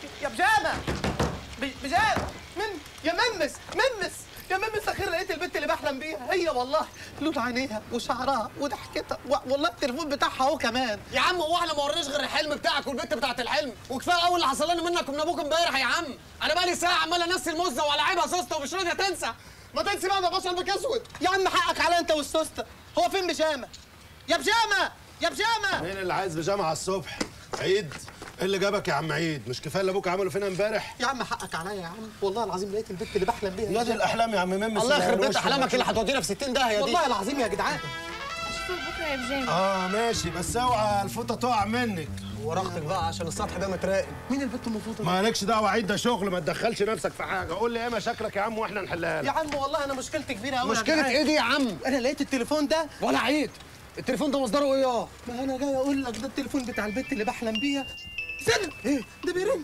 يا بجامه ب- بجامه من يا ممس ممس يا ممس اخيرا لقيت البنت اللي بحلم بيها هي والله لون عينيها وشعرها وضحكتها و- والله التليفون بتاعها هو كمان يا عم هو احنا ما ورناش غير الحلم بتاعك والبنت بتاعت الحلم وكفايه اول اللي حصل لنا منك ومن ابوك امبارح يا عم انا بقالي ساعه عمال انسي المزه ولاعبها سوسته ومش راضيه تنسى ما تنسي بقى ما بقاش قلبك اسود يا عم حقك عليا انت والسوسته هو فين بجامه يا بجامه يا بجامه مين اللي عايز بيجامه على الصبح؟ عيد؟ ايه اللي جابك يا عم عيد؟ مش كفايه اللي ابوك عمله فينا امبارح؟ يا عم حقك عليا يا عم والله العظيم لقيت البنت اللي بحلم بيها يا دي الاحلام يا عم ميمس الله اللي يخرب بيت هنوش احلامك اللي هتودينا في 60 داهيه دي والله العظيم يا جدعان اشوفك بكره يا بجامه اه ماشي بس اوعى الفوطه تقع منك ورختك بقى عشان السطح ده متراقب مين البنت المفروضه دي؟ مالكش دعوه عيد ده شغل ما تدخلش نفسك في حاجه قول لي ايه مشاكلك يا عم واحنا نحلها يا لك عم والله انا مشكلتي كبيره قوي مشكله ايه دي يا عم انا لقيت التليفون ده ولا عيد التليفون ده مصدره ايه اه ما انا جاي اقول لك ده التليفون بتاع البنت اللي بحلم بيها استنى ايه ده بيرن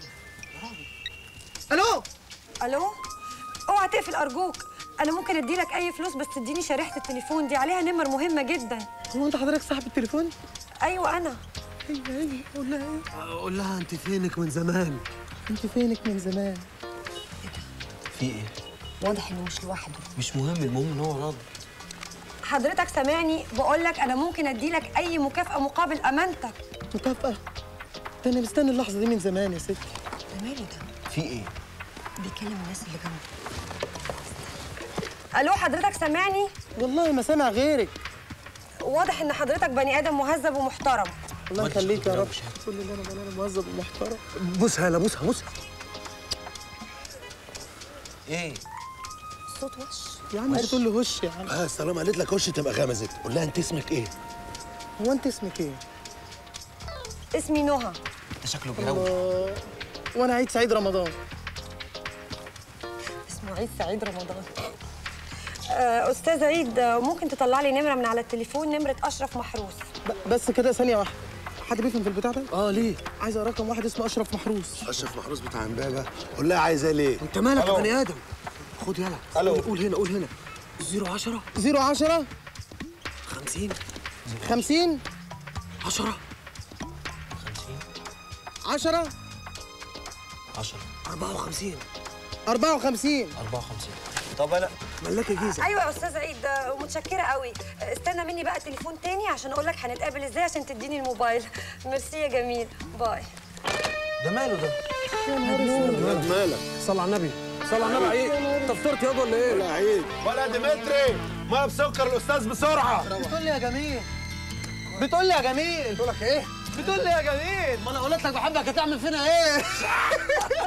الو الو اوعى تقفل ارجوك انا ممكن اديلك اي فلوس بس تديني شريحه التليفون دي عليها نمر مهمه جدا هو انت حضرتك صاحب التليفون ايوه انا هي هي قول لها ايه قول لها انت فينك من زمان انت فينك من زمان في ايه واضح انه مش لوحده مش مهم المهم ان هو راضي حضرتك سامعني بقول لك انا ممكن اديلك اي مكافاه مقابل امانتك مكافأة ده انا مستني اللحظة دي من زمان يا ستي ده ماله ده في ايه بيكلم الناس اللي جنبه الو حضرتك سامعني والله ما سامع غيرك واضح ان حضرتك بني ادم مهذب ومحترم الله يخليك يا رب كل اللي انا بقوله مهذب ومحترم بوسها لا بوسها بوسها ايه صوت وش يا عم بتقول له وش يا عم اه طالما قالت لك وش تبقى غمزت قول لها انت اسمك ايه؟ هو انت اسمك ايه؟ اسمي نهى ده شكله بيروق آه، وانا عيد سعيد رمضان اسمه عيد سعيد رمضان آه، استاذ عيد آه، ممكن تطلع لي نمره من على التليفون نمره اشرف محروس ب- بس كده ثانية واحدة حد بيفهم في البتاع ده؟ اه ليه عايز رقم واحد اسمه اشرف محروس اشرف محروس بتاع امبابه قول لها عايزاه ليه؟ انت مالك يا ألو. بني ادم خد يلا ألو. قول هنا قول هنا 010 010 50 50 10 10 10 54 54 54 طب انا ملاك جيزه ايوه يا استاذ عيد آه، متشكره قوي آه، استنى مني بقى تليفون تاني عشان اقول لك هنتقابل ازاي عشان تديني الموبايل ميرسي يا جميل باي ده ماله ده ولاد مالك؟ صلى على النبي صلى على النبي عيد انت فطرت ياض ولا ايه ولا عيد ولا ديمتري ما بسكر الاستاذ بسرعه بتقول لي يا جميل بتقول لي يا جميل بقول لك ايه بتقول لي يا جميل ما انا قلت لك بحبك هتعمل فينا ايه